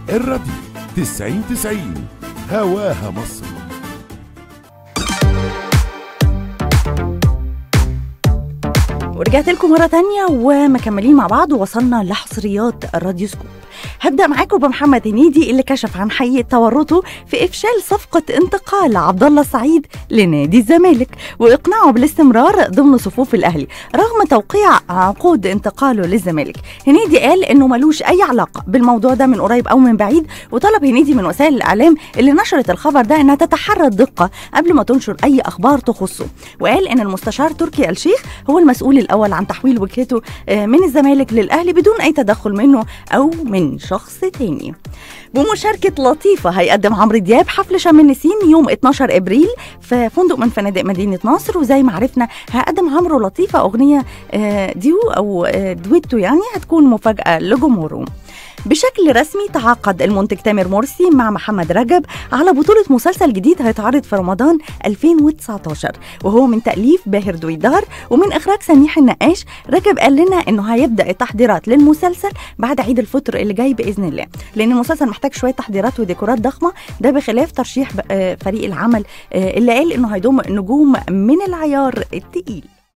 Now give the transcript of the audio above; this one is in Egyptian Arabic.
الراديو 90 90 هواها مصر ورجعت لكم مرة تانية ومكملين مع بعض ووصلنا لحصريات الراديو سكوب هبدأ معاكم بمحمد هنيدي اللي كشف عن حقيقة تورطه في إفشال صفقة انتقال عبد الله السعيد لنادي الزمالك وإقناعه بالاستمرار ضمن صفوف الأهلي رغم توقيع عقود انتقاله للزمالك هنيدي قال إنه ملوش أي علاقة بالموضوع ده من قريب أو من بعيد وطلب هنيدي من وسائل الإعلام اللي نشرت الخبر ده إنها تتحرى الدقة قبل ما تنشر أي أخبار تخصه وقال إن المستشار تركي آل الشيخ هو المسؤول الأول عن تحويل وجهته آه، من الزمالك للأهلي بدون أي تدخل منه أو من شخص تاني بمشاركة لطيفة هيقدم عمرو دياب حفل شم النسيم يوم 12 ابريل في فندق من فنادق مدينة نصر وزي ما عرفنا هيقدم عمرو لطيفة اغنية آه، ديو او آه، دويتو يعني هتكون مفاجأة لجمهوره بشكل رسمي تعاقد المنتج تامر مرسي مع محمد رجب على بطولة مسلسل جديد هيتعرض في رمضان 2019 وهو من تأليف باهر دويدار ومن إخراج سميح النقاش رجب قال لنا إنه هيبدأ التحضيرات للمسلسل بعد عيد الفطر اللي جاي بإذن الله لأن المسلسل محتاج شوية تحضيرات وديكورات ضخمة ده بخلاف ترشيح ب- آه، فريق العمل آه، اللي قال إنه هيضم نجوم من العيار التقيل